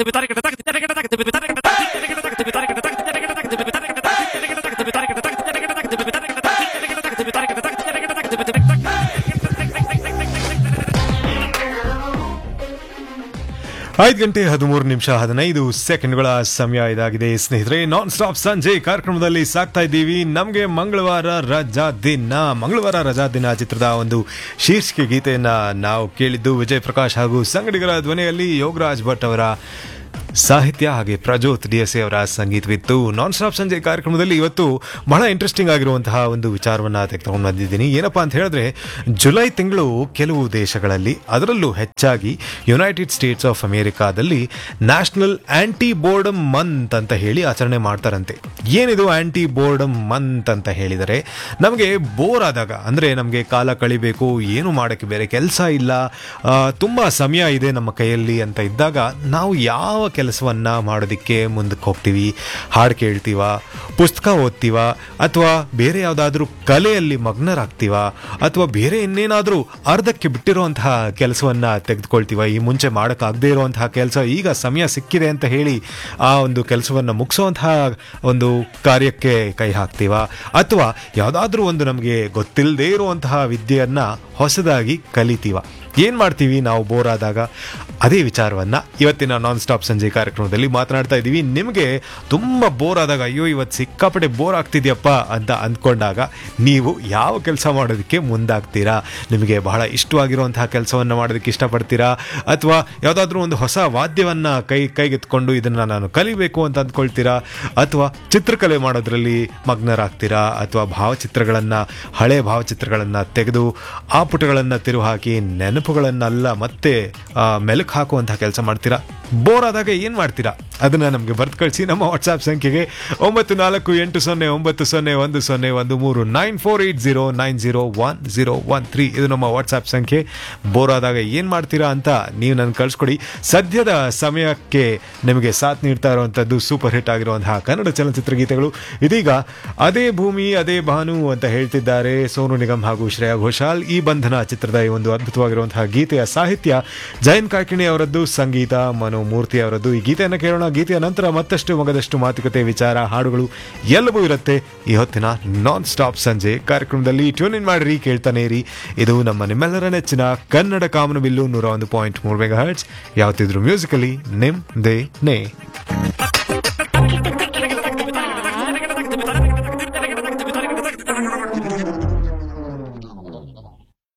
ಐದು ಗಂಟೆ ಹದಿಮೂರು ನಿಮಿಷ ಹದಿನೈದು ಸೆಕೆಂಡ್ಗಳ ಸಮಯ ಇದಾಗಿದೆ ಸ್ನೇಹಿತರೆ ನಾನ್ ಸ್ಟಾಪ್ ಸಂಜೆ ಕಾರ್ಯಕ್ರಮದಲ್ಲಿ ಸಾಕ್ತಾ ಇದ್ದೀವಿ ನಮಗೆ ಮಂಗಳವಾರ ರಜಾ ದಿನ ಮಂಗಳವಾರ ರಜಾ ದಿನ ಚಿತ್ರದ ಒಂದು ಶೀರ್ಷಿಕೆ ಗೀತೆಯನ್ನ ನಾವು ಕೇಳಿದ್ದು ವಿಜಯ್ ಪ್ರಕಾಶ್ ಹಾಗೂ ಸಂಗಡಿಗರ ಧ್ವನಿಯಲ್ಲಿ ಯೋಗರಾಜ್ ಭಟ್ ಅವರ ಸಾಹಿತ್ಯ ಹಾಗೆ ಪ್ರಜೋತ್ ಡಿ ಎಸ್ ಅವರ ಸಂಗೀತವಿತ್ತು ನಾನ್ ಸ್ಟಾಪ್ ಸಂಜೆ ಕಾರ್ಯಕ್ರಮದಲ್ಲಿ ಇವತ್ತು ಬಹಳ ಇಂಟ್ರೆಸ್ಟಿಂಗ್ ಆಗಿರುವಂತಹ ಒಂದು ವಿಚಾರವನ್ನ ತೆಗೆದುಕೊಂಡು ಬಂದಿದ್ದೀನಿ ಏನಪ್ಪಾ ಅಂತ ಹೇಳಿದ್ರೆ ಜುಲೈ ತಿಂಗಳು ಕೆಲವು ದೇಶಗಳಲ್ಲಿ ಅದರಲ್ಲೂ ಹೆಚ್ಚಾಗಿ ಯುನೈಟೆಡ್ ಸ್ಟೇಟ್ಸ್ ಆಫ್ ಅಮೆರಿಕಾದಲ್ಲಿ ನ್ಯಾಷನಲ್ ಆಂಟಿ ಬೋರ್ಡಮ್ ಮಂತ್ ಅಂತ ಹೇಳಿ ಆಚರಣೆ ಮಾಡ್ತಾರಂತೆ ಏನಿದು ಆಂಟಿ ಬೋರ್ಡಮ್ ಮಂತ್ ಅಂತ ಹೇಳಿದರೆ ನಮಗೆ ಬೋರ್ ಆದಾಗ ಅಂದರೆ ನಮಗೆ ಕಾಲ ಕಳಿಬೇಕು ಏನು ಮಾಡೋಕ್ಕೆ ಬೇರೆ ಕೆಲಸ ಇಲ್ಲ ಆ, ತುಂಬಾ ಸಮಯ ಇದೆ ನಮ್ಮ ಕೈಯಲ್ಲಿ ಅಂತ ಇದ್ದಾಗ ನಾವು ಯಾವ ಕೆಲಸವನ್ನ ಮಾಡೋದಕ್ಕೆ ಮುಂದಕ್ಕೆ ಹೋಗ್ತೀವಿ ಹಾಡು ಕೇಳ್ತೀವ ಪುಸ್ತಕ ಓದ್ತೀವ ಅಥವಾ ಬೇರೆ ಯಾವುದಾದ್ರೂ ಕಲೆಯಲ್ಲಿ ಮಗ್ನರಾಗ್ತೀವ ಅಥವಾ ಬೇರೆ ಇನ್ನೇನಾದರೂ ಅರ್ಧಕ್ಕೆ ಬಿಟ್ಟಿರುವಂತಹ ಕೆಲಸವನ್ನ ತೆಗೆದುಕೊಳ್ತೀವ ಈ ಮುಂಚೆ ಮಾಡೋಕ್ಕಾಗದೇ ಇರುವಂತಹ ಕೆಲಸ ಈಗ ಸಮಯ ಸಿಕ್ಕಿದೆ ಅಂತ ಹೇಳಿ ಆ ಒಂದು ಕೆಲಸವನ್ನು ಮುಗಿಸುವಂತಹ ಒಂದು ಕಾರ್ಯಕ್ಕೆ ಕೈ ಹಾಕ್ತೀವ ಅಥವಾ ಯಾವುದಾದ್ರೂ ಒಂದು ನಮಗೆ ಗೊತ್ತಿಲ್ಲದೇ ಇರುವಂತಹ ವಿದ್ಯೆಯನ್ನ ಹೊಸದಾಗಿ ಕಲಿತೀವ ಏನು ಮಾಡ್ತೀವಿ ನಾವು ಬೋರ್ ಆದಾಗ ಅದೇ ವಿಚಾರವನ್ನ ಇವತ್ತಿನ ನಾನ್ ಸ್ಟಾಪ್ ಸಂಜೆ ಕಾರ್ಯಕ್ರಮದಲ್ಲಿ ಮಾತನಾಡ್ತಾ ಇದ್ದೀವಿ ನಿಮಗೆ ತುಂಬ ಬೋರ್ ಆದಾಗ ಅಯ್ಯೋ ಇವತ್ತು ಸಿಕ್ಕಾಪಟ್ಟೆ ಬೋರ್ ಆಗ್ತಿದ್ಯಪ್ಪ ಅಂತ ಅಂದ್ಕೊಂಡಾಗ ನೀವು ಯಾವ ಕೆಲಸ ಮಾಡೋದಕ್ಕೆ ಮುಂದಾಗ್ತೀರಾ ನಿಮಗೆ ಬಹಳ ಇಷ್ಟವಾಗಿರುವಂತಹ ಕೆಲಸವನ್ನು ಮಾಡೋದಕ್ಕೆ ಇಷ್ಟಪಡ್ತೀರಾ ಅಥವಾ ಯಾವುದಾದ್ರೂ ಒಂದು ಹೊಸ ವಾದ್ಯವನ್ನು ಕೈ ಕೈಗೆತ್ಕೊಂಡು ಇದನ್ನು ನಾನು ಕಲಿಬೇಕು ಅಂತ ಅಂದ್ಕೊಳ್ತೀರಾ ಅಥವಾ ಚಿತ್ರಕಲೆ ಮಾಡೋದ್ರಲ್ಲಿ ಮಗ್ನರಾಗ್ತೀರಾ ಅಥವಾ ಭಾವಚಿತ್ರಗಳನ್ನು ಹಳೆ ಭಾವಚಿತ್ರಗಳನ್ನು ತೆಗೆದು ಆ ಪುಟಗಳನ್ನು ತಿರು ಹಾಕಿ ನೆನಪುಗಳನ್ನೆಲ್ಲ ಮತ್ತೆ ಆ, ಮೆಲುಕು ಹಾಕುವಂತಹ ಕೆಲಸ ಮಾಡ್ತೀರಾ ಬೋರ್ ಆದಾಗ ಏನು ಮಾಡ್ತೀರಾ ಅದನ್ನು ನಮಗೆ ಬರ್ದು ಕಳಿಸಿ ನಮ್ಮ ವಾಟ್ಸಾಪ್ ಸಂಖ್ಯೆಗೆ ಒಂಬತ್ತು ನಾಲ್ಕು ಎಂಟು ಸೊನ್ನೆ ಒಂಬತ್ತು ಸೊನ್ನೆ ಒಂದು ಸೊನ್ನೆ ಒಂದು ಮೂರು nine four eight zero nine zero one zero one three ಇದು ನಮ್ಮ ವಾಟ್ಸಾಪ್ ಸಂಖ್ಯೆ ಬೋರ್ ಆದಾಗ ಏನು ಮಾಡ್ತೀರಾ ಅಂತ ನೀವು ನನಗೆ ಕಳಿಸ್ಕೊಡಿ ಸದ್ಯದ ಸಮಯಕ್ಕೆ ನಿಮಗೆ ಸಾಥ್ ನೀಡ್ತಾ ಇರುವಂಥದ್ದು ಸೂಪರ್ ಹಿಟ್ ಆಗಿರುವಂತಹ ಕನ್ನಡ ಚಲನಚಿತ್ರ ಗೀತೆಗಳು ಇದೀಗ ಅದೇ ಭೂಮಿ ಅದೇ ಭಾನು ಅಂತ ಹೇಳ್ತಿದ್ದಾರೆ ಸೋನು ನಿಗಮ್ ಹಾಗೂ ಶ್ರೇಯಾ ಘೋಷಾಲ್ ಈ ಬಂಧನ ಚಿತ್ರದ ಈ ಒಂದು ಅದ್ಭುತವಾಗಿರುವಂತಹ ಗೀತೆಯ ಸಾಹಿತ್ಯ ಜಯನ್ ಕಾಕಿಣಿ ಅವರದ್ದು ಸಂಗೀತ ಮನೋ ಮೂರ್ತಿ ಅವರದ್ದು ಈ ಗೀತೆಯನ್ನು ಕೇಳೋಣ ಗೀತೆಯ ನಂತರ ಮತ್ತಷ್ಟು ಮಗದಷ್ಟು ಮಾತುಕತೆ ವಿಚಾರ ಹಾಡುಗಳು ಎಲ್ಲವೂ ಇರುತ್ತೆ ಈ ಹೊತ್ತಿನ ನಾನ್ ಸ್ಟಾಪ್ ಸಂಜೆ ಕಾರ್ಯಕ್ರಮದಲ್ಲಿ ಟ್ಯೂನ್ ಇನ್ ಮಾಡಿರಿ ಕೇಳ್ತಾನೆ ಇರಿ ಇದು ನಮ್ಮ ನಿಮ್ಮೆಲ್ಲರ ನೆಚ್ಚಿನ ಕನ್ನಡ ಕಾಮನಬಿಲ್ಲು ನೂರ ಒಂದು ಪಾಯಿಂಟ್ ಮೂರು ಮೆಗಾ ಹರ್ಟ್ಸ್ ಯಾವತ್ತಿದ್ರು ಮ್ಯೂಸಿಕಲಿ ನಿಮ್ ದೇ ನೇ